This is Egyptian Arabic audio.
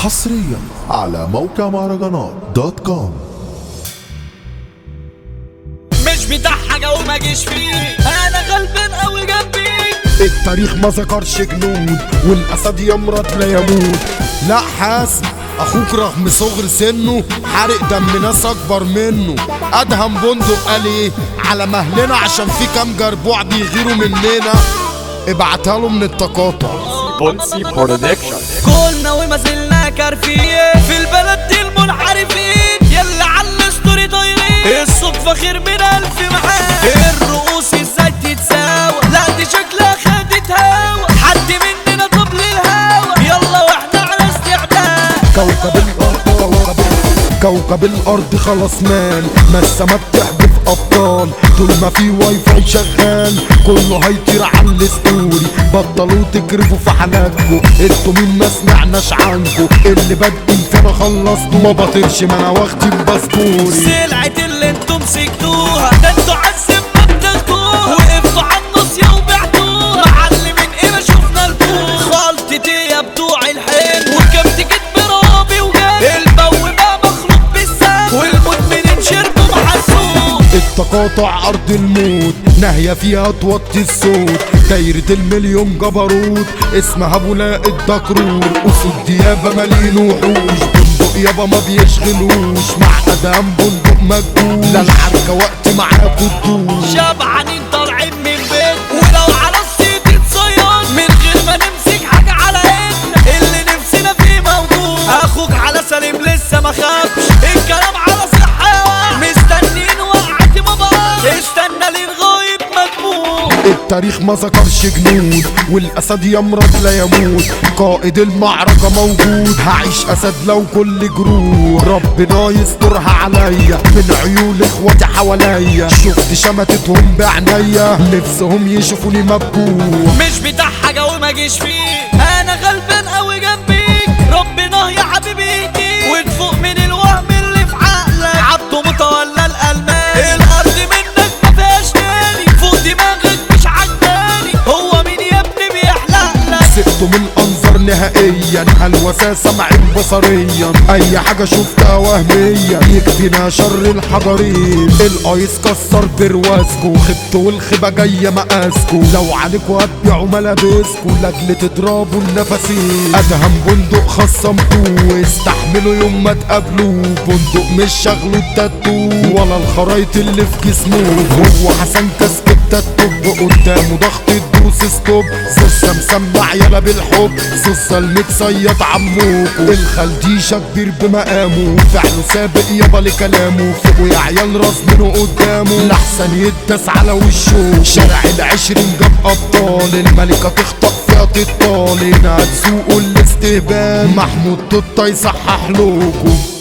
حصريا على موقع مهرجانات دوت كوم مش بتاع حاجة وما جيش فيه انا غلبان قوي جنبي التاريخ ما ذكرش جنود والاسد يمرض لا يموت لا حاسب اخوك رغم صغر سنه حارق دم ناس اكبر منه ادهم بندق قال ايه على مهلنا عشان في كام جربوع بيغيروا مننا ابعتها له من التقاطع بونسي برودكشن كلنا وما زلنا كارفين في البلد دي المنحرفين يلا على الستوري طايرين الصدفة خير من ألف محال الرؤوس ازاي تتساوى لا دي شكلها خدت هوا حد مننا طب للهوا يلا واحنا على استعداد كوكب الارض كوكب كوكب الارض خلاص مال ما السما بتحدف ابطال طول ما في واي فاي شغال كله هيطير على الستوري بطلوا تكرفوا في حناكوا انتوا مين ما سمعناش عنكوا اللي بدي فانا خلصت ما بطيرش ما انا واخدي باسبوري سلعة اللي انتم مسكتوها ده انتوا عالسم ما بتاخدوها وقفتوا على النص وبعتوها معلمين ايه ما شفنا الفوق خلطتي يا بتوع الحين وكبت كدب رابي وجاب البو بقى مخلوط بالسم والمدمنين شربوا محسوب التقاطع ارض الموت ناهية فيها توطي الصوت دايرة المليون جبروت اسمها بولاء الدكرور اسود ديابة مالين وحوش بندق يابا ما بيشغلوش مع ادم بندق مجهول لا العركة وقت معاكوا تدوش شبعانين طالعين من بيت ولو على الصيت اتصياد من غير ما نمسك حاجة على ايدنا اللي نفسنا فيه موجود اخوك على سليم لسه ما خافش الكلام على صحة مستنيين وقعتي ما بقى استنى للغاية مجموع التاريخ ما ذكرش جنود والاسد يمرض لا يموت قائد المعركة موجود هعيش اسد لو كل جرود ربنا يسترها عليا من عيون اخواتي حواليا شفت شمتتهم بعينيا نفسهم يشوفوني مبكور مش بتاع حاجة وما جيش فيه انا غلبان قوي جنبيك ربنا يا حبيبي يهديك وتفوق من الوهم اللي في عقلك عبده متولى الالمان الارض منك ما فيهاش تاني فوق دماغك مش عجباني هو مين يا ابني بيحلق لك سقته من الانظار نهائيا هالوساسة معين بصريا اي حاجة شفتها وهميا يكفينا شر الحجرين الايس كسر برواسكو خبته والخبة جاية مقاسكو لو عليكوا هتبيعوا ملابسكو لاجل تضربوا النفسين ادهم بندق خصمتوه استحملوا يوم ما تقابلوه بندق مش شغله التاتو ولا الخرايط اللي في جسمه هو حسن كاسكت التوب قدامه ضغط الدوس ستوب زوسة مسمع يلا بالحب زوسة المتصيد عموكو الخلديشة كبير بمقامه فعله سابق يابا لكلامه فوقه يا عيال راس منه قدامه لحسن يداس على وشه شارع العشرين جاب ابطال الملكة تخطف فيها تطال هنا هتسوقوا الاستهبال محمود توتا يصحح لكم